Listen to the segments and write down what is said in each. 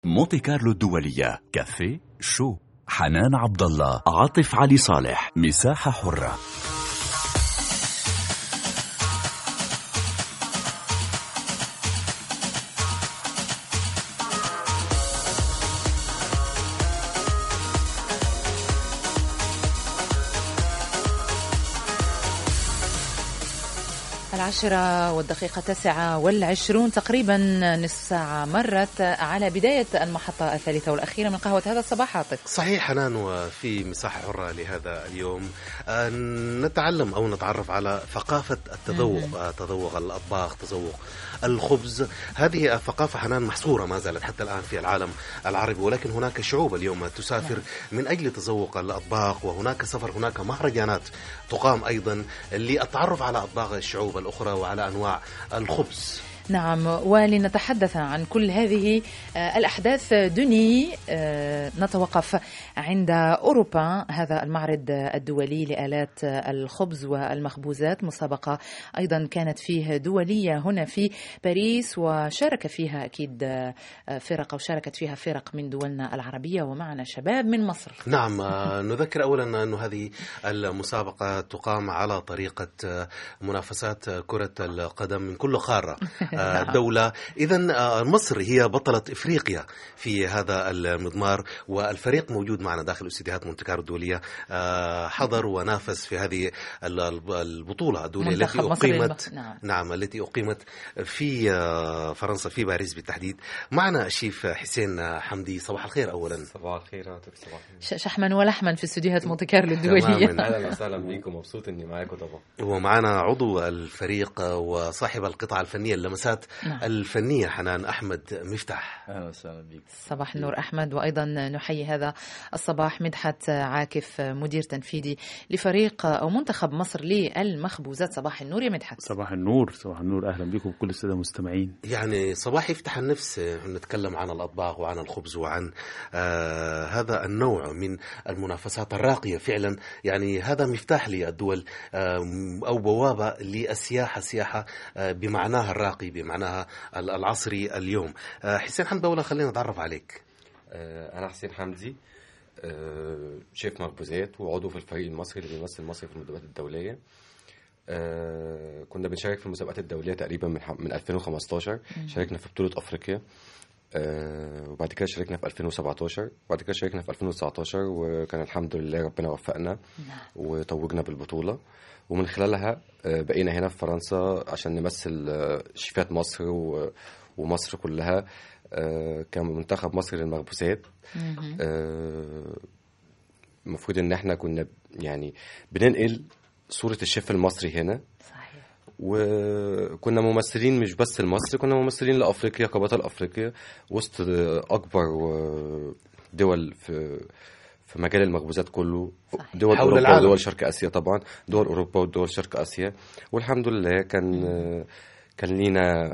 مونتي كارلو الدولية كافيه شو حنان عبد الله عاطف علي صالح مساحة حرة العاشرة والدقيقة التاسعة والعشرون تقريبا نصف ساعة مرت على بداية المحطة الثالثة والأخيرة من قهوة هذا الصباح عاطف صحيح حنان وفي مساحة حرة لهذا اليوم آه، نتعلم أو نتعرف على ثقافة التذوق آه، تذوق الأطباق تذوق الخبز هذه الثقافة حنان محصورة ما زالت حتى الآن في العالم العربي ولكن هناك شعوب اليوم تسافر من أجل تذوق الأطباق وهناك سفر هناك مهرجانات تقام أيضا للتعرف على أطباق الشعوب الأخرى وعلى أنواع الخبز نعم ولنتحدث عن كل هذه آه، الأحداث دني آه، نتوقف عند أوروبا هذا المعرض الدولي لآلات الخبز والمخبوزات مسابقة أيضا كانت فيه دولية هنا في باريس وشارك فيها أكيد آه، فرق أو شاركت فيها فرق من دولنا العربية ومعنا شباب من مصر نعم آه، نذكر اولا أن هذه المسابقه تقام على طريقه آه، منافسات كره القدم من كل قاره آه، دوله اذا مصر هي بطله افريقيا في هذا المضمار والفريق موجود معنا داخل استديوهات مونte كارلو الدوليه آه، حضر ونافس في هذه ال- ال- البطوله الدوليه التي منتخب مصر اقيمت للم- نعم. نعم التي اقيمت في آه، فرنسا في باريس بالتحديد معنا الشيف حسين حمدي صباح الخير اولا صباح الخير يا عاطف صباح الخير ش- شحما ولحما في استديوهات مونte كارلو الدولية تماماً. اهلا وسهلا بيكم مبسوط اني معاكم طبعا ومعنا عضو الفريق وصاحب القطعة الفنية اللمسات نعم. الفنية حنان أحمد مفتاح اهلا وسهلا بك صباح النور أحمد وأيضا نحيي هذا الصباح مدحت عاكف مدير تنفيذي لفريق أو منتخب مصر للمخبوزات صباح النور يا مدحت صباح النور صباح النور اهلا بكم كل الساده المستمعين يعني صباح يفتح النفس نتكلم عن الأطباق وعن الخبز وعن آه هذا النوع من المنافسات الراقية فعلا يعني هذا مفتاح للدول آه أو بوابة للسياحة سياحة آه بمعناها الراقي بمعناها ال- العصري اليوم آه حسين حمد أولا خلينا نتعرف عليك آه، انا حسين حمدي آه، شيف مخبوزات وعضو في الفريق المصري اللي بيمثل مصر في المسابقات الدوليه آه، كنا بنشارك في المسابقات الدوليه تقريبا من ح- من 2015 شاركنا في بطوله افريقيا آه، وبعد كده شاركنا في 2017 وبعد كده شاركنا في 2019 وكان الحمد لله ربنا وفقنا وتوجنا بالبطولة ومن خلالها آه، بقينا هنا في فرنسا عشان نمثل آه، شيفات مصر و- ومصر كلها آه، كمنتخب مصر للمخبوزات آه، المفروض ان احنا كنا يعني بننقل صورة الشيف المصري هنا صحيح وكنا ممثلين مش بس لمصر كنا ممثلين لافريقيا كبطل افريقيا وسط اكبر دول في في مجال المخبوزات كله صحيح. دول حول اوروبا العالم. ودول شرق اسيا طبعا دول اوروبا ودول شرق اسيا والحمد لله كان كان لينا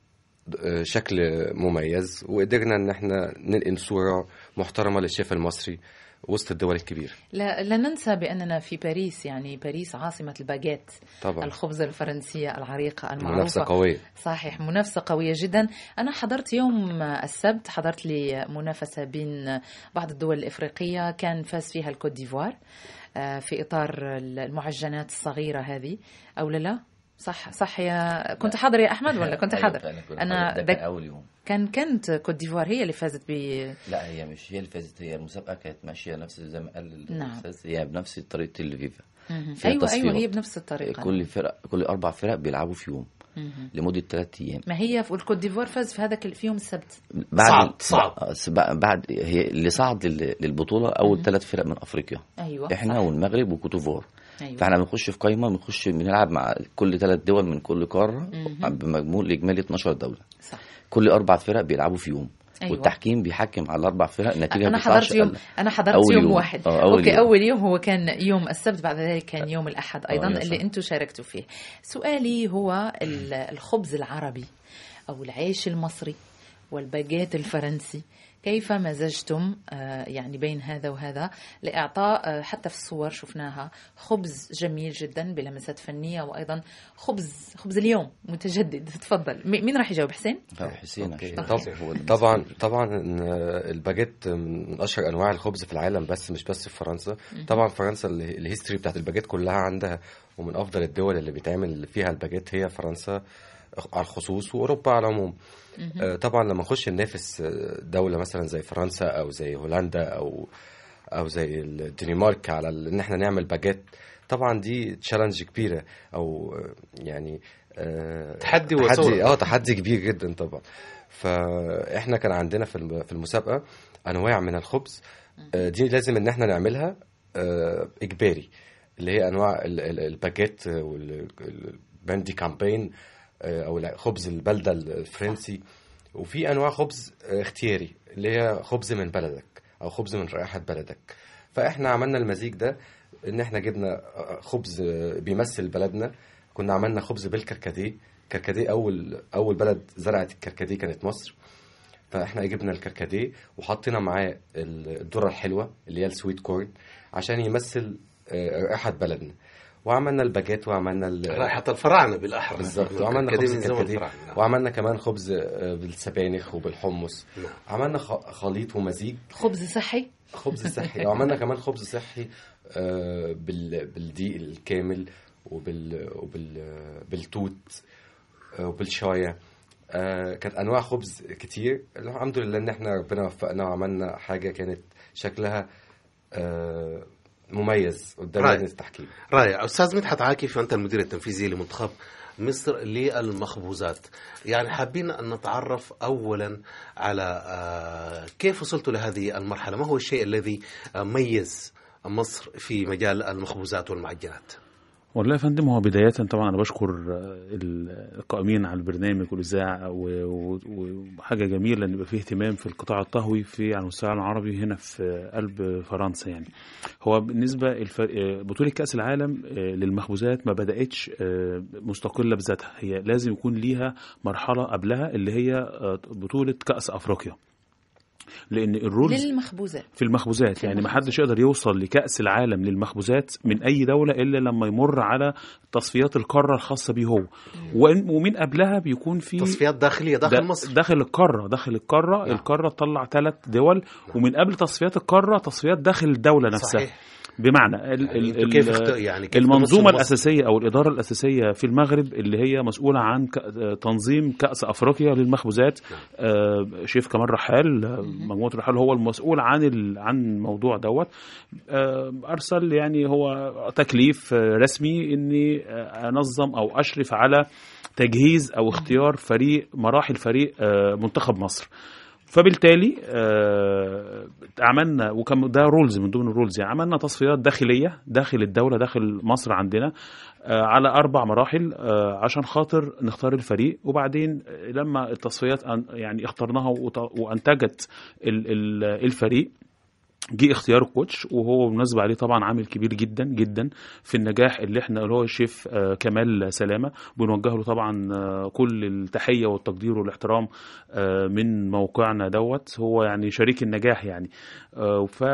شكل مميز وقدرنا ان احنا ننقل صوره محترمه للشيف المصري وسط الدول الكبيره لا, لا ننسى بأننا في باريس يعني باريس عاصمة الباجيت طبعا الخبز الفرنسية العريقة المعروفة منافسه قويه صحيح منافسة قوية جدا أنا حضرت يوم السبت حضرت لي منافسة بين بعض الدول الإفريقية كان فاز فيها الكوت ديفوار آه، في إطار المعجنات الصغيرة هذه أو لا لا صح صح يا كنت حاضر يا أحمد ولا كنت أيوة حاضر فعلا كنت أنا حاضر. ده كان دك- اول يوم كان كانت كوت ديفوار هي اللي فازت ب لا هي مش هي اللي فازت هي المسابقه كانت ماشيه نفس زي ما قال نعم. الاستاذ هي بنفس طريقه الفيفا فيها أيوة أيوة تصفيات. هي بنفس الطريقة كل فرق كل اربع فرق بيلعبوا في يوم لمده ثلاث ايام ما هي في الكوت ديفوار فاز في هذا في يوم السبت بعد صعب- صعب. آه، س- بع- بعد هي اللي صعد لل- للبطوله اول ثلاث فرق من افريقيا أيوة احنا صح. والمغرب وكوتوفوار أيوة. فاحنا بنخش في قائمه بنخش بنلعب مع كل ثلاث دول من كل قاره بمجموع الاجمالي 12 دوله صح كل اربع فرق بيلعبوا في يوم أيوة. والتحكيم بيحكم على الاربع فرق النتيجه انا ما بتطلعش حضرت يوم إلا- انا حضرت أول يوم, يوم. واحد آه، أول اوكي يوم. اول يوم هو كان يوم السبت بعد ذلك كان يوم الاحد ايضا يا اللي صح. انتم شاركتوا فيه سؤالي هو ال- الخبز العربي او العيش المصري والباجيت الفرنسي كيف مزجتم آه، يعني بين هذا وهذا لإعطاء آه، حتى في الصور شفناها خبز جميل جدا بلمسات فنية وأيضا خبز خبز اليوم متجدد تفضل م- مين راح يجاوب حسين؟ لا، حسين أوكي. عشان طب هو اللي طبعا طبعا إن الباجيت من اشهر انواع الخبز في العالم بس مش بس في فرنسا طبعا فرنسا ال- الهيستوري بتاعت الباجيت كلها عندها ومن افضل الدول اللي بيتعمل فيها الباجيت هي فرنسا على الخصوص واوروبا على العموم آه، طبعا لما نخش ننافس آه، دوله مثلا زي فرنسا او زي هولندا او او زي الدنمارك على ال- ان احنا نعمل باجيت طبعا دي تشالنج كبيره او آه، يعني آه، تحدي تحدي وصعوبة. اه تحدي كبير جدا طبعا فاحنا كان عندنا في الم- في المسابقه انواع من الخبز آه، دي لازم ان احنا نعملها آه، اجباري اللي هي انواع ال- ال- الباجيت والباندي كامبين آه، او لا، خبز البلده الفرنسي وفي انواع خبز آه، اختياري اللي هي خبز من بلدك او خبز من رائحه بلدك فاحنا عملنا المزيج ده ان احنا جبنا آه، خبز آه، بيمثل بلدنا كنا عملنا خبز بالكركديه كركديه اول اول بلد زرعت الكركديه كانت مصر فاحنا جبنا الكركديه وحطينا معاه ال- الذره الحلوه اللي هي السويت كورن عشان يمثل آه، رائحه بلدنا وعملنا الباجيت وعملنا ال- رائحة الفراعنة بالأحرى بالظبط وعملنا الكركديه خبز من زمن الكركديه الفراعنة. نعم. وعملنا كمان خبز آه، بالسبانخ وبالحمص نعم. عملنا خ- خليط ومزيج خبز صحي خبز صحي وعملنا كمان خبز صحي آه، بال- بالدقيق الكامل وبال وبال بالتوت آه، وبالشايه آه، كانت انواع خبز كتير الحمد لله ان احنا ربنا وفقنا وعملنا حاجه كانت شكلها آه، مميز قدام رائع. لجنه التحكيم رائع أستاذ مدحت عاكف أنت المدير التنفيذي لمنتخب مصر للمخبوزات يعني حابين أن نتعرف أولا على آه، كيف وصلتوا لهذه المرحلة ما هو الشيء الذي آه، ميز مصر في مجال المخبوزات والمعجنات والله يا فندم هو بداية طبعا أنا بشكر آه، القائمين على البرنامج والإذاعة و- و- وحاجة جميلة إن يبقى فيه اهتمام في القطاع الطهوي في على المستوى العربي هنا في قلب فرنسا يعني هو بالنسبة الف... آه، بطولة كأس العالم آه، للمخبوزات ما بدأتش آه، مستقلة بذاتها هي لازم يكون ليها مرحلة قبلها اللي هي آه، بطولة كأس أفريقيا لأن الرولز للمخبوزات في المخبوزات يعني ما حدش يقدر يوصل لكأس العالم للمخبوزات من أي دولة إلا لما يمر على تصفيات القارة الخاصة بيه هو وإن- ومن قبلها بيكون في تصفيات داخلية داخل دا- مصر داخل القارة داخل القارة نعم. القارة تطلع ثلاث دول ومن قبل تصفيات القارة تصفيات داخل الدولة نفسها صحيح بمعنى ال يعني ال أنتوا كيف ال- اخت- يعني كيف المنظومة تمثل مصر؟ الأساسية أو الإدارة الأساسية في المغرب اللي هي مسؤولة عن ك- تنظيم كأس أفريقيا للمخبوزات آه، شيف كمال رحال آه، مجموعة رحال هو المسؤول عن ال- عن الموضوع دوت آه، أرسل يعني هو تكليف آه، رسمي إني آه، أنظم أو أشرف على تجهيز أو اختيار فريق مراحل فريق آه، منتخب مصر فبالتالي آه، عملنا وكان ده رولز من ضمن الرولز يعني عملنا تصفيات داخليه داخل الدوله داخل مصر عندنا آه، على اربع مراحل آه، عشان خاطر نختار الفريق وبعدين آه، لما التصفيات أن- يعني اخترناها وط- وانتجت ال- ال- الفريق جه اختيار الكوتش وهو بالمناسبة عليه طبعا عامل كبير جدا جدا في النجاح اللي احنا اللي هو الشيف آه، كمال سلامة بنوجه له طبعا آه، كل التحية والتقدير والاحترام آه، من موقعنا دوت هو يعني شريك النجاح يعني آه، ف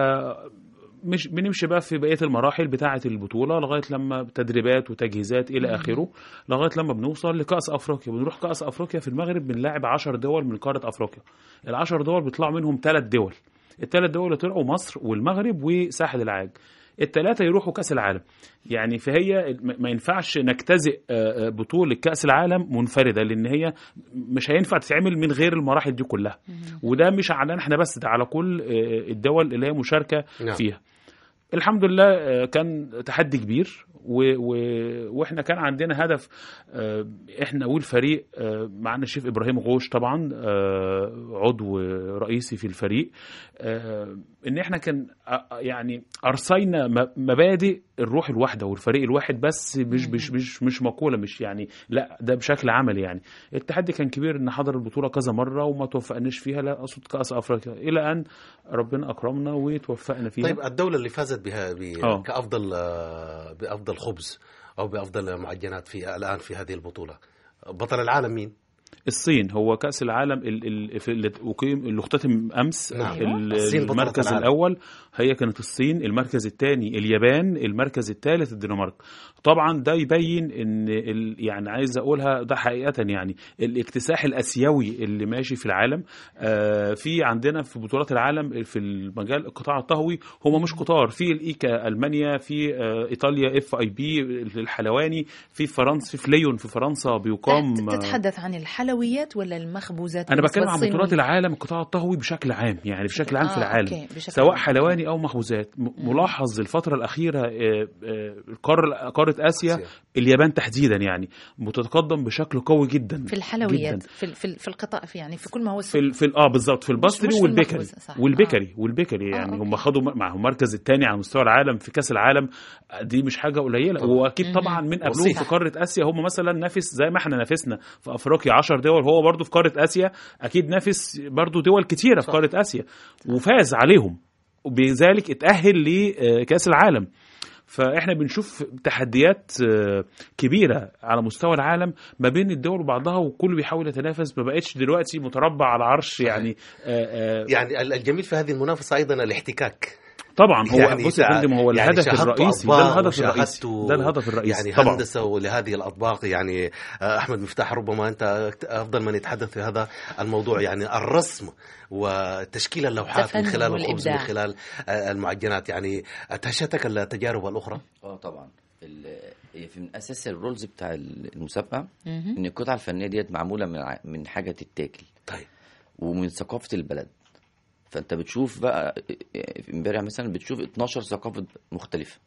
مش بنمشي بقى في بقيه المراحل بتاعه البطوله لغايه لما تدريبات وتجهيزات الى اخره لغايه لما بنوصل لكاس افريقيا بنروح كاس افريقيا في المغرب بنلاعب 10 دول من قاره افريقيا ال10 دول بيطلعوا منهم ثلاث دول الثلاث دول اللي طلعوا مصر والمغرب وساحل العاج الثلاثه يروحوا كاس العالم يعني فهي م- ما ينفعش نجتزئ آه، آه، بطوله كاس العالم منفرده لان هي مش هينفع تتعمل من غير المراحل دي كلها وده مش علينا احنا بس ده على كل آه، الدول اللي هي مشاركه نعم. فيها الحمد لله آه، كان تحدي كبير و... و... واحنا كان عندنا هدف آه، احنا والفريق آه، معنا الشيف ابراهيم غوش طبعا آه، عضو رئيسي في الفريق آه، ان احنا كان آه، يعني ارسينا م- مبادئ الروح الواحده والفريق الواحد بس مش مش مش مش مقوله مش يعني لا ده بشكل عملي يعني التحدي كان كبير ان حضر البطوله كذا مره وما توفقناش فيها لا اقصد كاس افريقيا الى ان ربنا اكرمنا وتوفقنا فيها طيب الدولة اللي فازت بها ب... آه. كأفضل آه، بأفضل خبز أو بأفضل معجنات في الآن في هذه البطولة بطل العالم مين؟ الصين هو كأس العالم ال- ال- في اللي أقيم اللي اختتم أمس نعم. ال- الصين بطلة المركز العالم. الأول هي كانت الصين المركز الثاني اليابان المركز الثالث الدنمارك طبعا ده يبين ان ال- يعني عايز اقولها ده حقيقه يعني الاكتساح الاسيوي اللي ماشي في العالم آه، في عندنا في بطولات العالم في المجال القطاع الطهوي هم مش كتار في الايكا المانيا في آه، ايطاليا اف اي بي الحلواني في فرنسا في ليون في فرنسا بيقام تت- تتحدث عن الحلويات ولا المخبوزات انا بالنسبة بتكلم عن للصين بطولات وال- العالم القطاع الطهوي بشكل عام يعني بشكل عام في آه، العالم أوكي، بشكل سواء عام. حلواني او مخبوزات م- ملاحظ الفتره الاخيره آه، آه، القاره قاره اسيا آسيا. اليابان تحديدا يعني متقدم بشكل قوي جدا في الحلويات جداً. في ال- في, ال- في القطاع في يعني في كل ما هو في ال... في ال... اه بالظبط في الباستري مش في والبيكري المخبوز، صح. والبيكري والبيكري يعني أوكي. هم خدوا م- معهم المركز الثاني على مستوى العالم في كاس العالم دي مش حاجه قليله واكيد طبعا من قبلهم وصيف. في قاره اسيا هم مثلا نافس زي ما احنا نافسنا في افريقيا 10 دول هو برضو في قاره اسيا اكيد نافس برضو دول كتيره في قاره اسيا وفاز عليهم وبذلك اتاهل لكاس العالم فاحنا بنشوف تحديات آه، كبيره على مستوى العالم ما بين الدول وبعضها وكله بيحاول يتنافس ما بقتش دلوقتي متربع على عرش يعني آه، آه، يعني ال- الجميل في هذه المنافسه ايضا الاحتكاك طبعا هو يعني بص يا تع- فندم هو يعني الهدف شاهدت الرئيسي ده أطباق الهدف الرئيسي وشاهدت ده الهدف الرئيسي يعني طبعا هندسه لهذه الاطباق يعني آه، احمد مفتاح ربما انت افضل من يتحدث في هذا الموضوع يعني الرسم وتشكيل اللوحات من الفن خلال الخبز من والإبداع. خلال آه، المعجنات يعني ادهشتك التجارب الاخرى اه طبعا ال- هي في من اساس الرولز بتاع المسابقه ان القطعه الفنيه ديت معموله من ع- من حاجه تتاكل طيب ومن ثقافه البلد فانت بتشوف بقى امبارح مثلا بتشوف 12 ثقافه مختلفه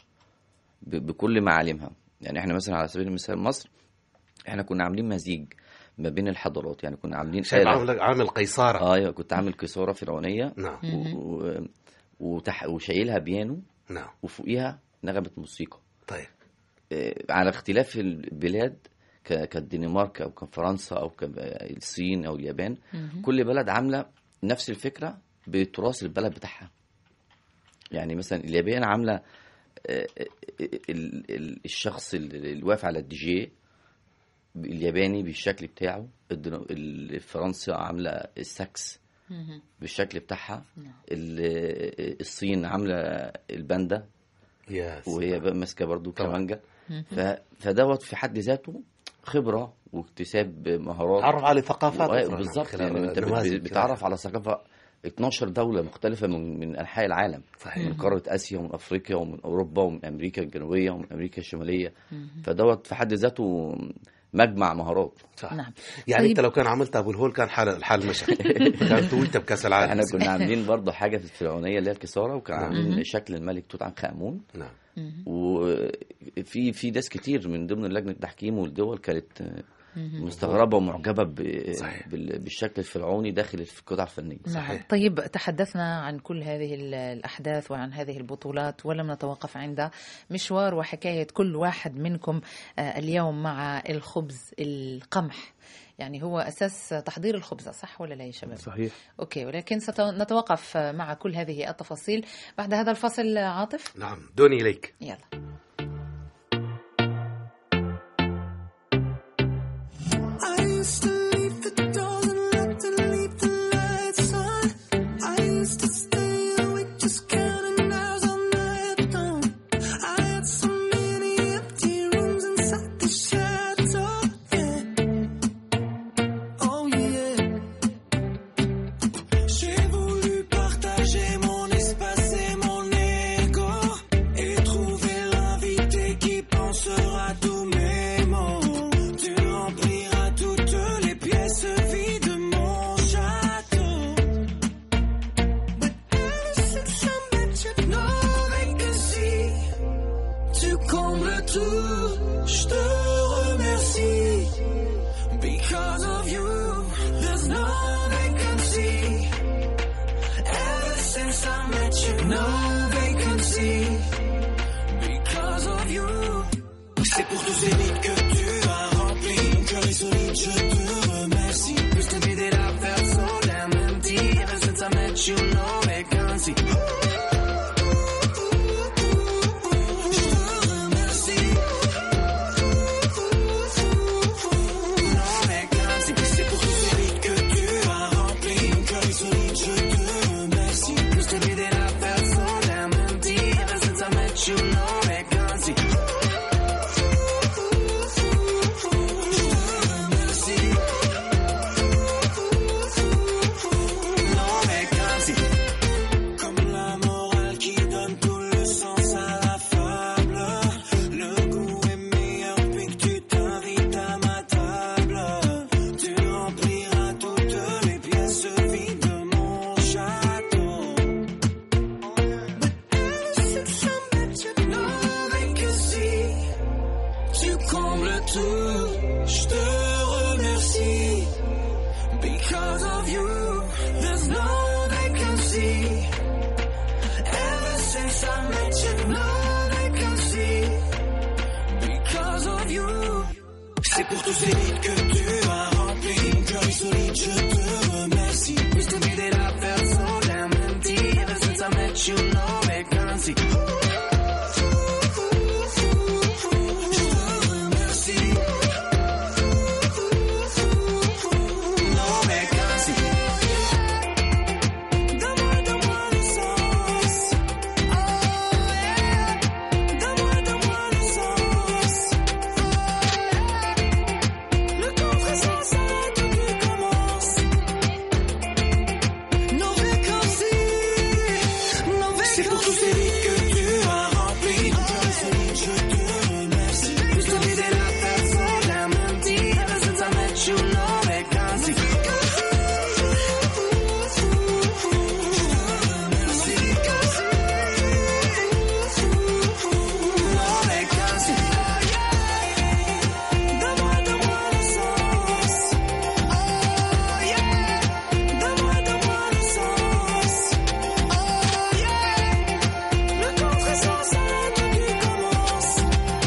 ب- بكل معالمها يعني احنا مثلا على سبيل المثال مصر احنا كنا عاملين مزيج ما بين الحضارات يعني كنا عاملين شايف آلة. عامل عامل قيصاره اه ايوه كنت عامل كساره فرعونيه نعم و... و... وتح... وشايلها بيانو نعم وفوقيها نغمه موسيقى طيب آه، على اختلاف البلاد ك- كالدنمارك او كفرنسا او كالصين او اليابان كل بلد عامله نفس الفكره بتراث البلد بتاعها يعني مثلا اليابان عامله آه، آه، ال- ال- الشخص اللي اللي واقف على الدي جي الياباني بالشكل بتاعه الدن- ال- فرنسا عامله الساكس بالشكل بتاعها ال- الصين عامله الباندا يا وهي بقى ماسكه برضو طبعا. كمانجا ف... فدوت في حد ذاته خبره واكتساب مهارات تعرف على ثقافات و- أخرى بالظبط خلال يعني انت بت- نماذج بت- بتتعرف على ثقافه 12 دوله مختلفه من من انحاء العالم صحيح. من قاره اسيا ومن افريقيا ومن اوروبا ومن امريكا الجنوبيه ومن امريكا الشماليه فدوت في حد ذاته مجمع مهارات صح. نعم يعني طيب. انت لو كان عملت ابو الهول كان حال الحال مشى كان تويت بكاس العالم احنا كنا عاملين برضه حاجه في الفرعونيه اللي هي الكساره وكان عاملين شكل الملك توت عنخ امون نعم وفي في ناس كتير من ضمن لجنه التحكيم والدول كانت مستغربه ومعجبه ب- صحيح. بال- بالشكل الفرعوني داخل القطعه الفنيه نعم طيب تحدثنا عن كل هذه ال- الأحداث وعن هذه البطولات ولم نتوقف عند مشوار وحكاية كل واحد منكم آه، اليوم مع الخبز القمح يعني هو أساس تحضير الخبزة صح ولا لا يا شباب؟ صحيح أوكي ولكن سنتوقف مع كل هذه التفاصيل بعد هذا الفصل عاطف نعم دوني إليك يلا I used to leave the doors and let them leave the lights on. I used to stay awake just counting hours all night long. I had so many empty rooms inside the shadow. Yeah. Oh yeah. J'ai voulu partager mon espace et mon ego et trouver l'invité qui pensera tous mes mots. Tu rempliras toutes les pièces vides de mon château. But ever since I met you, no vacancy. Tu combles tout, je te remercie. Because of you, there's no vacancy. Ever since I met you, no vacancy. Because of you. C'est pour tous ces vides que tu as rempli. Mon cœur est solide, je te remercie. Plus de vider la personne, I'm empty. Ever since I met you, no vacancy. Je te remercie. No vacancy. C'est pour tous ces vides que tu as remplis. Mon cœur est solide, je te remercie. Used to be that I felt so damn empty. Ever since I met you, no vacancy. Je te remercie. No vacancy. Donne-moi, donne-moi le sens. Oh yeah. Donne-moi, donne-moi le sens. Le contresens s'arrête où tu commences. Nos vacances, nos vacances. C'est pour tous ces vides que tu as remplis. Mon cœur est solide, je te remercie. Plus de vider la tête, so damn empty. Ever since I met you, no vacancy. No vacancy. Donne-moi, donne-moi le sens. Oh yeah. Donne-moi, donne-moi le sens. Oh yeah. Le contresens s'arrête où tu commences.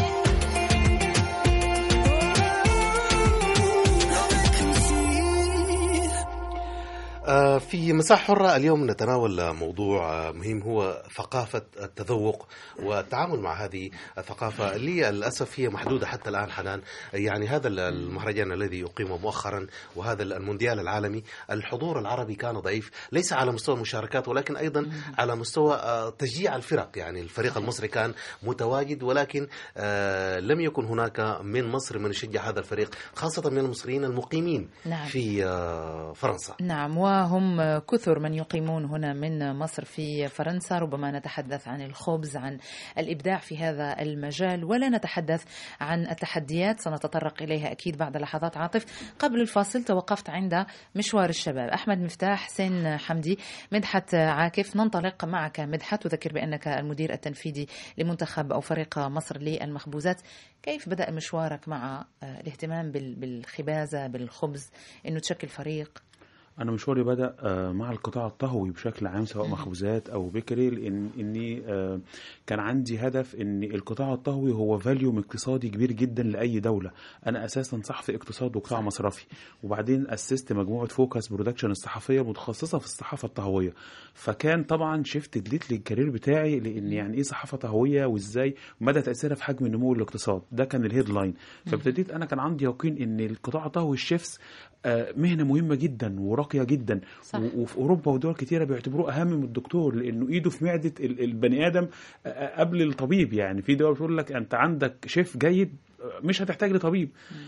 آه، في مساحة حرة اليوم نتناول موضوع آه، مهم هو ثقافة التذوق والتعامل مع هذه الثقافة اللي للأسف هي محدودة حتى الآن حنان يعني هذا المهرجان الذي يقيم مؤخرا وهذا المونديال العالمي الحضور العربي كان ضعيف ليس على مستوى المشاركات ولكن أيضا على مستوى آه، تشجيع الفرق يعني الفريق المصري كان متواجد ولكن آه، لم يكن هناك من مصر من يشجع هذا الفريق خاصة من المصريين المقيمين نعم. في آه، فرنسا نعم وهم كثر من يقيمون هنا من مصر في فرنسا ربما نتحدث عن الخبز عن الإبداع في هذا المجال ولا نتحدث عن التحديات سنتطرق إليها أكيد بعد لحظات عاطف قبل الفاصل توقفت عند مشوار الشباب أحمد مفتاح حسين حمدي مدحت عاكف ننطلق معك مدحت وذكر بأنك المدير التنفيذي لمنتخب أو فريق مصر للمخبوزات كيف بدأ مشوارك مع آه، الاهتمام بال- بالخبازة بالخبز أنه تشكل فريق انا مشواري بدا آه، مع القطاع الطهوي بشكل عام سواء مخبوزات او بيكري لان اني آه، كان عندي هدف ان القطاع الطهوي هو فاليوم اقتصادي كبير جدا لاي دوله انا اساسا صحفي اقتصاد وقطاع مصرفي وبعدين اسست مجموعه فوكس برودكشن الصحفيه متخصصه في الصحافه الطهويه فكان طبعا شفت جديد للكارير بتاعي لان يعني ايه صحافه طهويه وازاي مدى تاثيرها في حجم النمو الاقتصاد ده كان الهيدلاين فابتديت انا كان عندي يقين ان القطاع الطهوي الشيفs آه، مهنه مهمه جدا وراقيه جدا صح. و- وفي اوروبا ودول كتيره بيعتبروه اهم من الدكتور لانه ايده في معده ال- البني ادم آه، قبل الطبيب يعني في دول بتقول لك انت عندك شيف جيد آه، مش هتحتاج لطبيب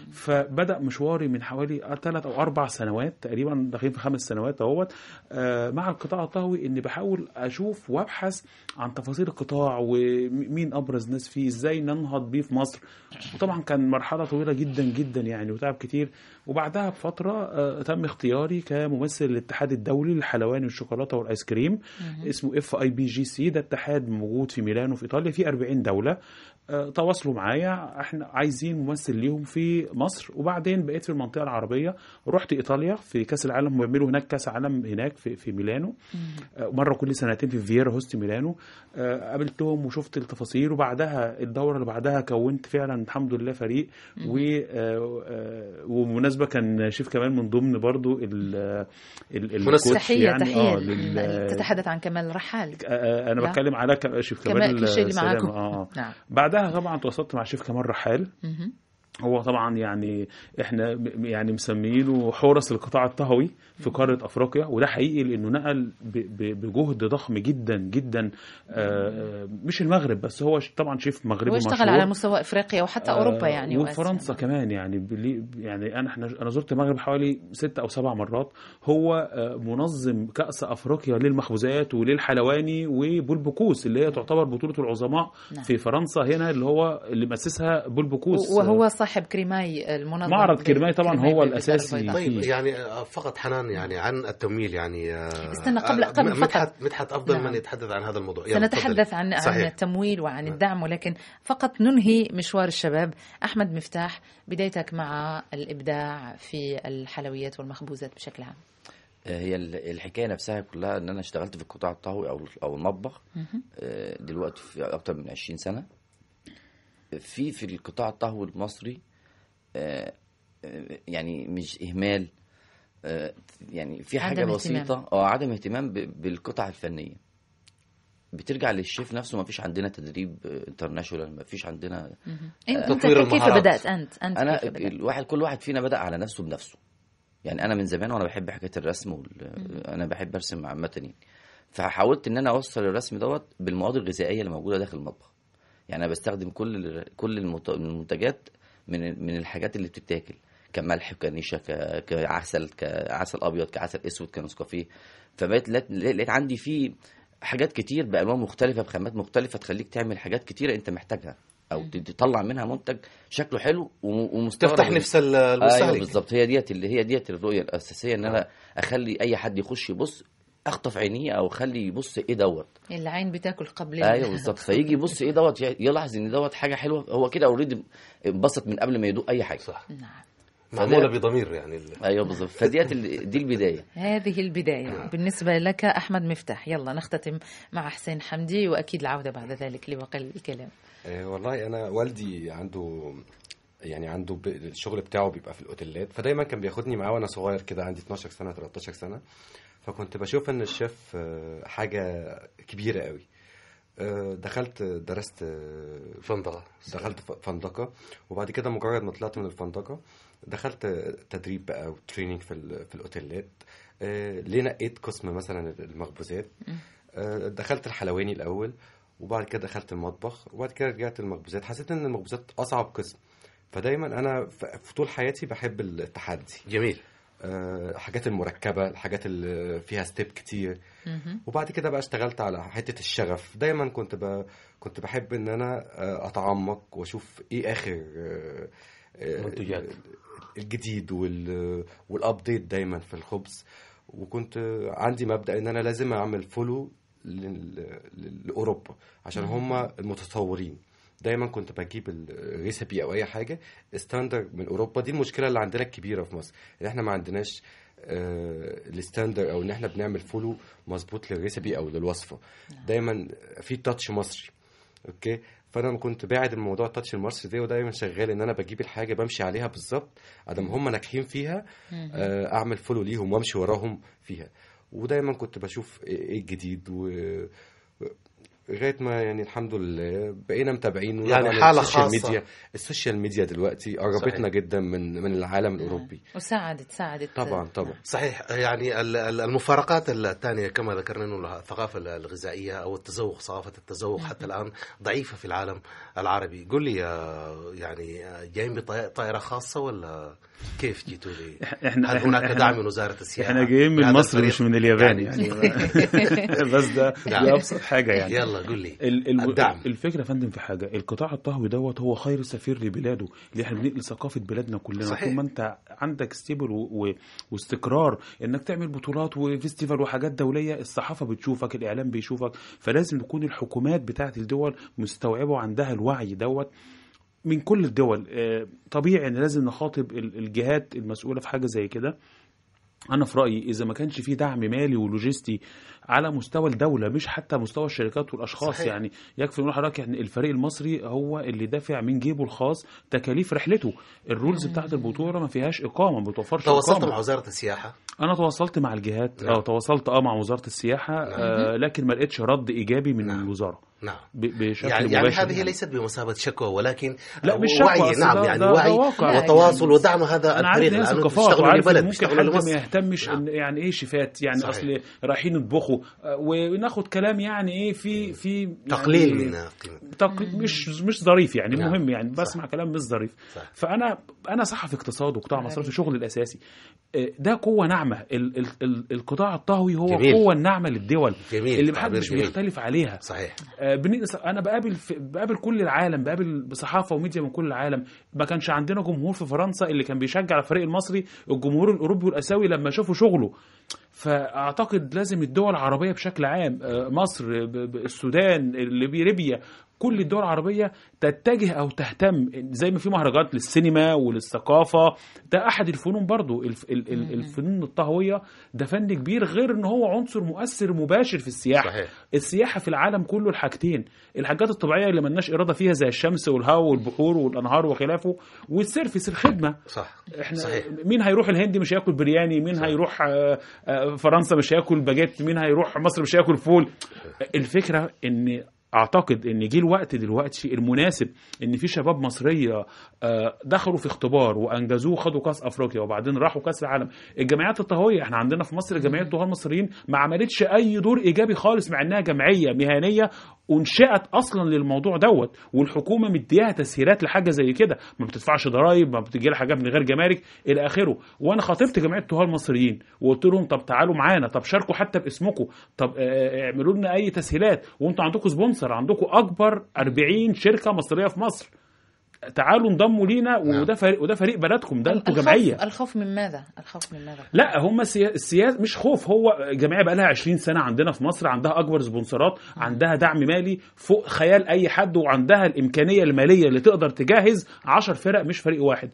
فبدا مشواري من حوالي ثلاث او اربع سنوات تقريبا داخلين في خمس سنوات اهوت آه، مع القطاع الطهوي اني بحاول اشوف وابحث عن تفاصيل القطاع ومين ابرز ناس فيه ازاي ننهض بيه في مصر وطبعا كان مرحله طويله جدا جدا يعني وتعب كتير وبعدها بفتره آه، تم اختياري كممثل الاتحاد الدولي للحلواني والشوكولاته والايس كريم اسمه اف اي بي جي سي ده اتحاد موجود في ميلانو في ايطاليا في 40 دوله آه، تواصلوا معايا احنا عايزين ممثل ليهم في مصر وبعدين بقيت في المنطقه العربيه رحت ايطاليا في كاس العالم هم بيعملوا هناك كاس عالم هناك في في ميلانو آه، مره كل سنتين في فييرا هوست ميلانو آه، قابلتهم وشفت التفاصيل وبعدها الدوره اللي بعدها كونت فعلا الحمد لله فريق و آه، آه، وبمناسبه كان شيف كمان من ضمن برضو ال ال- منسق. الكوتش تحية يعني تحية اه لل- تتحدث عن كمال رحال آه، انا لا. بتكلم على ك- شيف كمال كمال كل شيء اللي سلام. معاكم اه نعم بعدها طبعا تواصلت مع شيف كمال رحال مهم. هو طبعا يعني احنا م- يعني مسمينه حورس القطاع الطهوي في قاره افريقيا وده حقيقي لانه نقل ب- ب- بجهد ضخم جدا جدا آه، مش المغرب بس هو ش- طبعا شيف مغربي هو اشتغل مشهور. على مستوى افريقيا وحتى اوروبا يعني وفرنسا وآسيا. كمان يعني بلي يعني انا احنا انا زرت المغرب حوالي ست او سبع مرات هو آه، منظم كاس افريقيا للمخبوزات وللحلواني وبولبكوس اللي هي تعتبر بطوله العظماء نعم. في فرنسا هنا اللي هو اللي مؤسسها بولبكوس وهو صاحب كريماي المنظم معرض بال- كريماي طبعاً كريماي هو بالبدار الأساسي. البيضاء. طيب فيه. يعني آه، فقط حنان يعني عن التمويل يعني آه، استنى، قبل- آه، قبل فقط. مدحت مدحت افضل نعم. من يتحدث عن هذا الموضوع يلا، سنتحدث تفضلي. عن عن صحيح. التمويل وعن الدعم ولكن فقط ننهي مشوار الشباب احمد مفتاح بدايتك مع الابداع في الحلويات والمخبوزات بشكل عام هي ال- الحكايه نفسها كلها ان انا اشتغلت في القطاع الطهوي او او المطبخ آه، دلوقتي في اكتر من 20 سنه في في القطاع الطهوي المصري آه، آه، يعني مش اهمال آه، يعني في حاجه عدم بسيطه اه عدم اهتمام ب- بالقطع الفنيه بترجع للشيف نفسه ما فيش عندنا تدريب انت انترناشونال ما فيش عندنا انت تطوير كيف المهارات. بدات انت انت انا كيف بدأت؟ الواحد كل واحد فينا بدا على نفسه بنفسه يعني انا من زمان وانا بحب حكايه الرسم وال... انا بحب ارسم عامه يعني فحاولت ان انا اوصل الرسم دوت بالمواد الغذائيه اللي موجوده داخل المطبخ يعني انا بستخدم كل ال- كل المت- المنتجات من من الحاجات اللي بتتاكل كملح كنشا ك... كعسل كعسل ابيض كعسل اسود كنسكافيه فبقيت لقيت لقيت عندي فيه حاجات كتير بالوان مختلفه بخامات مختلفه تخليك تعمل حاجات كتيره انت محتاجها او تطلع منها منتج شكله حلو و- ومستورد تفتح نفس ال- ايوه المستهلك بالظبط هي ديت اللي هي ديت الرؤيه الاساسيه ان انا اخلي اي حد يخش يبص اخطف عينيه او اخلي يبص ايه دوت العين بتاكل قبل ال- ايوه بالظبط فيجي يبص ايه دوت يلاحظ ان دوت حاجه حلوه هو كده اوريدي انبسط من قبل ما يدوق اي حاجه صح نعم معموله بضمير يعني ال- ايوه بالظبط فديت ال- دي البدايه هذه البداية بالنسبة لك أحمد مفتاح يلا نختتم مع حسين حمدي وأكيد العودة بعد ذلك لوقل الكلام آه، والله انا والدي عنده يعني عنده ب... الشغل بتاعه بيبقى في الاوتيلات فدايما كان بياخدني معاه وانا صغير كده عندي 12 سنه 13 سنه فكنت بشوف ان الشيف آه، حاجه كبيره قوي آه، دخلت درست آه، فندقه دخلت ف- فندقه وبعد كده مجرد ما طلعت من الفندقه دخلت تدريب بقى وتريننج في ال- في الاوتيلات آه، ليه نقيت قسم مثلا المخبوزات آه، دخلت الحلواني الاول وبعد كده دخلت المطبخ وبعد كده رجعت المخبوزات حسيت ان المخبوزات اصعب قسم فدايما انا ف- في طول حياتي بحب التحدي جميل آه، الحاجات المركبه الحاجات اللي فيها ستيب كتير مهم. وبعد كده بقى اشتغلت على حته الشغف دايما كنت ب... كنت بحب ان انا آه، اتعمق واشوف ايه اخر آه، آه، منتجات. الجديد وال... والابديت دايما في الخبز وكنت عندي مبدا ان انا لازم اعمل فولو لل... لاوروبا عشان هم المتطورين دايما كنت بجيب الريسبي او اي حاجه ستاندر من اوروبا دي المشكله اللي عندنا الكبيره في مصر ان احنا ما عندناش آه، الستاندر او ان احنا بنعمل فولو مظبوط للريسبي او للوصفه دايما في تاتش مصري اوكي فانا كنت باعد الموضوع التاتش المصري ده ودايما شغال ان انا بجيب الحاجه بمشي عليها بالظبط ادام هم ناجحين فيها آه، اعمل فولو ليهم وامشي وراهم فيها ودايما كنت بشوف ايه الجديد و لغايه ما يعني الحمد لله بقينا متابعين يعني وطبعاً حالة السوشيال خاصة. ميديا السوشيال ميديا دلوقتي قربتنا صحيح. جدا من من العالم الاوروبي وساعدت ساعدت طبعا طبعا صحيح يعني ال- ال- المفارقات الثانية كما ذكرنا انه الثقافة الغذائية او التذوق ثقافة التذوق حتى الان ضعيفة في العالم العربي قل لي يا- يعني جايين بطائرة خاصة ولا كيف جيتوا لي؟ احنا هل احنا هناك احنا, دعم من وزارة السياحة؟ احنا جايين من لهذا مصر الفريق؟ مش من اليابان يعني, بس ده نعم. دي ابسط حاجه يعني يلا قل لي ال ال الدعم. الفكره يا فندم في حاجه القطاع الطهوي دوت هو خير سفير لبلاده اللي احنا بننقل ثقافه بلادنا كلنا صحيح. طول ما انت عندك ستيبل و... و... واستقرار انك تعمل بطولات وفيستيفال وحاجات دوليه الصحافه بتشوفك الاعلام بيشوفك فلازم تكون الحكومات بتاعت الدول مستوعبه وعندها الوعي دوت من كل الدول آه، طبيعي ان لازم نخاطب ال- الجهات المسؤوله في حاجه زي كده انا في رايي اذا ما كانش في دعم مالي ولوجستي على مستوى الدوله مش حتى مستوى الشركات والاشخاص صحيح. يعني يكفي نقول لحضرتك يعني الفريق المصري هو اللي دافع من جيبه الخاص تكاليف رحلته الرولز بتاعت البطوله ما فيهاش اقامه ما بتوفرش تواصلت إقامة. مع وزارة السياحة انا تواصلت مع الجهات نعم. اه تواصلت اه مع وزاره السياحه آه لكن ما لقيتش رد ايجابي من نعم. الوزاره نعم ب- بشكل يعني, يعني مباشر هذه ليست بمثابة شكوى ولكن لا، مش شكوى، وعي أصل نعم ده- يعني ده- ده وعي واقع. وتواصل ودعم هذا انا عارف الفريق ناس لأنه ثقافات بتشتغلوا وعارف إن لبلد ممكن بتشتغلوا حد ما لمصر يهتمش نعم. ان يعني ايه شيفات يعني صحيح. اصل رايحين يطبخوا آه، وناخد كلام يعني ايه في في يعني تقليل من قيمة تق... مش مش ظريف يعني نعم. المهم يعني بسمع كلام مش ظريف صح. فانا انا صحفي اقتصاد وقطاع غريب. مصرفي شغل الاساسي آه، ده قوه ناعمه ال... ال... ال... القطاع الطهوي هو جميل. القوه الناعمه للدول جميل، اللي تعبير محدش جميل. بيختلف عليها صحيح آه، بنقص انا بقابل في بقابل كل العالم بقابل بصحافه وميديا من كل العالم ما كانش عندنا جمهور في فرنسا اللي كان بيشجع الفريق المصري الجمهور الاوروبي والاسيوي لما شافوا شغله فاعتقد لازم الدول العربيه بشكل عام آه، مصر ب- ب- السودان الليبيا ليبيا كل الدول العربيه تتجه او تهتم زي ما في مهرجانات للسينما وللثقافه ده احد الفنون برضو الف ال- ال- الفنون الطهويه ده فن كبير غير ان هو عنصر مؤثر مباشر في السياحه صحيح. السياحه في العالم كله الحاجتين الحاجات الطبيعيه اللي ملناش اراده فيها زي الشمس والهواء والبحور والانهار وخلافه والسيرفيس الخدمه صح احنا صحيح مين هيروح الهند مش هياكل برياني مين صحيح. هيروح آه، آه، فرنسا مش هياكل باجيت مين هيروح مصر مش هياكل فول الفكره ان اعتقد ان جه الوقت دلوقتي المناسب ان في شباب مصريه آه، دخلوا في اختبار وانجزوه وخدوا كاس افريقيا وبعدين راحوا كاس العالم الجمعيات الطهويه احنا عندنا في مصر جمعيات طهاه المصريين ما عملتش اي دور ايجابي خالص مع انها جمعيه مهنيه انشئت اصلا للموضوع دوت والحكومه مديها تسهيلات لحاجه زي كده ما بتدفعش ضرائب ما بتجي لها حاجات من غير جمارك الى اخره وانا خاطبت جمعيه طهاه المصريين وقلت لهم طب تعالوا معانا طب شاركوا حتى باسمكم طب آه، اعملوا لنا اي تسهيلات وانتوا عندكم سبونسر عندكم اكبر 40 شركه مصريه في مصر تعالوا انضموا لينا وده فريق وده فريق بلدكم ده انتوا الخوف- جمعيه الخوف من ماذا؟ الخوف من ماذا؟ لا هم السيا- السياسه مش خوف هو جمعيه بقى لها 20 سنه عندنا في مصر عندها اكبر سبونسرات عندها دعم مالي فوق خيال اي حد وعندها الامكانيه الماليه اللي تقدر تجهز 10 فرق مش فريق واحد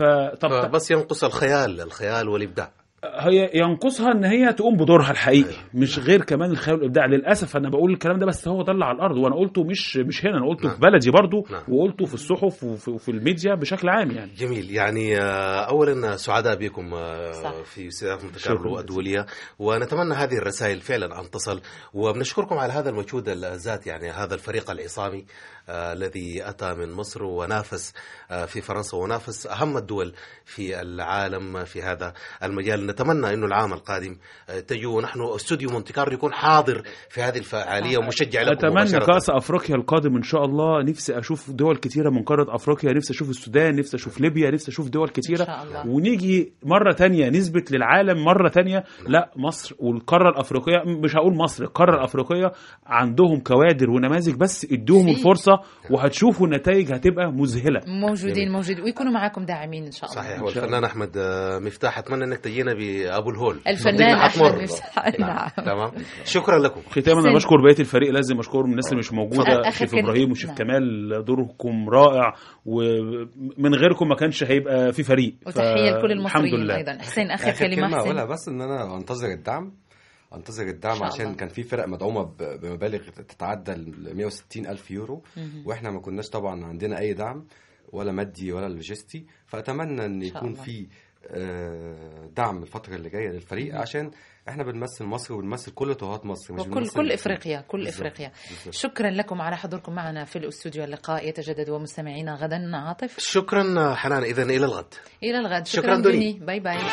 فطب بس ينقص الخيال الخيال والابداع هي ينقصها ان هي تقوم بدورها الحقيقي مش غير كمان الخيال والابداع للاسف انا بقول الكلام ده بس هو ده اللي على الارض وانا قلته مش مش هنا انا قلته نعم. في بلدي برضو نعم. وقلته في الصحف وفي, وفي الميديا بشكل عام يعني جميل يعني آه، اولا سعداء بكم آه، صح. في سياق مونte شكراً كارلو جزيلاً. الدوليه ونتمنى هذه الرسائل فعلا ان تصل وبنشكركم على هذا المجهود الذات يعني هذا الفريق العصامي آه، الذي اتى من مصر ونافس آه، في فرنسا ونافس اهم الدول في العالم في هذا المجال نتمنى انه العام القادم آه، تجوا ونحن استوديو مونte كارلو يكون حاضر في هذه الفعاليه ومشجع لكم اتمنى مباشرة. كاس افريقيا القادم ان شاء الله نفسي اشوف دول كتيره من قاره افريقيا نفسي اشوف السودان نفسي اشوف ليبيا نفسي اشوف دول كتيره إن شاء الله. ونيجي مره تانية نثبت للعالم مره تانية لا مصر والقاره الافريقيه مش هقول مصر القاره الافريقيه عندهم كوادر ونماذج بس ادوهم في. الفرصه وهتشوفوا النتائج هتبقى مذهله موجودين موجودين ويكونوا معكم داعمين ان شاء الله صحيح والفنان احمد آه، مفتاح اتمنى انك تجينا بابو الهول الفنان ضمن أحمد أطمر. مفتاح، نعم. نعم. تمام شكرا لكم ختاما انا حسين. بشكر بقيه الفريق لازم اشكر من الناس اللي مش موجوده آخر شيف كلمة. ابراهيم وشيف نعم. كمال دوركم رائع ومن غيركم ما كانش هيبقى في فريق وتحيه لكل فالحمد المصريين لله. ايضا حسين اخر اخر كلمه كلمه اقولها حسين بس ان انا انتظر الدعم انتظر الدعم إن شاء عشان الله. كان في فرق مدعومه ب- بمبالغ تتعدى ال 160 الف يورو واحنا ما كناش طبعا عندنا اي دعم ولا مادي ولا لوجستي فاتمنى ان شاء يكون الله. في آه، دعم الفتره اللي جايه للفريق عشان احنا بنمثل مصر وبنمثل كل طهات مصر مش وكل بنمثل كل افريقيا كل بالظبط، افريقيا بالظبط. شكرا لكم على حضوركم معنا في الاستوديو اللقاء يتجدد ومستمعينا غدا عاطف شكرا حنان اذا الى الغد الى الغد شكراً شكرا, دني. دني باي باي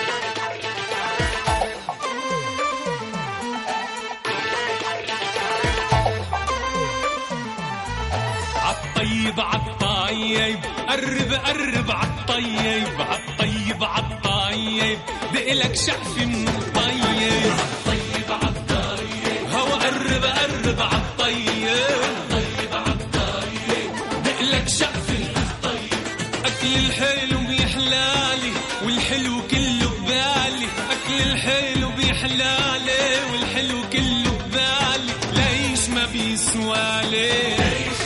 عالطيب عالطيب قرب قرب عالطيب عالطيب عالطيب دقلك شقف من الطيب عالطيب عالطيب هوا قرب قرب عالطيب طيب عالطيب دقلك شقف من الطيب اكل الحلو بيحلالي والحلو كله ببالي اكل الحلو بيحلالي والحلو كله ببالي ليش ما بيسوالي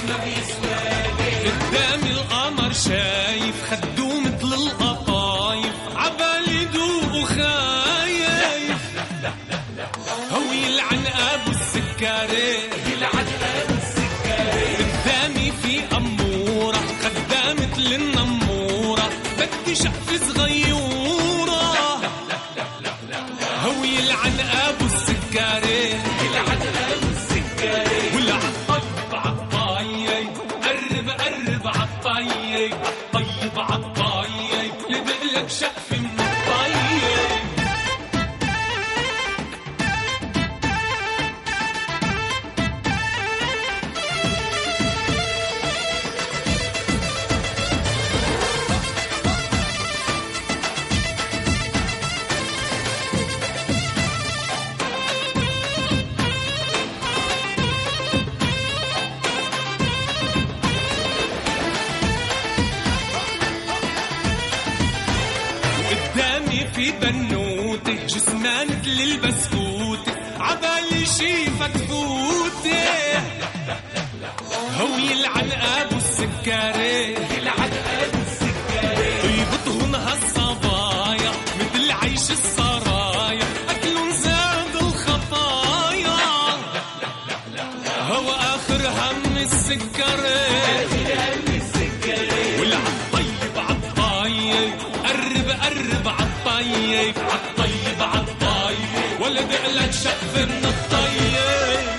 قدامي القمر شايف خدو مثل القطايف عبالي دوب وخايف هو يلعن ابو السكري يلعن ابو السكري قدامي في اموره خدام مثل النموره بدي شقف صغيوره هو يلعن ابو السكري يلعن ابو السكري والعطيب عالطيب قرب قرب عالطيب طيب عالطيب لبقلك شقف من الطيب قدامي في بنوتة جسمان مثل البسكوتة عبالي شي فتفوتة هو يلعن ابو السكري يلعن ابو السكري طيبتهن هالصبايا مثل عيش السرايا اكلهم زاد الخطايا هو اخر هم السكري والعالطيب عالطيب قرب قرب عالطيب عالطيب عالطيب ولد قلك شقف من الطيب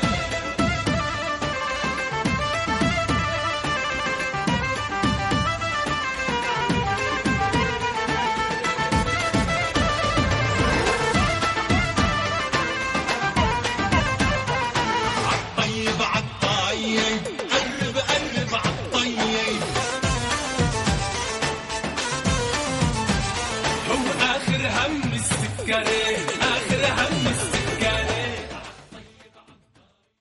عالطيب عالطيب قرب قرب عالطيب هو آخر هم السكري آخر هم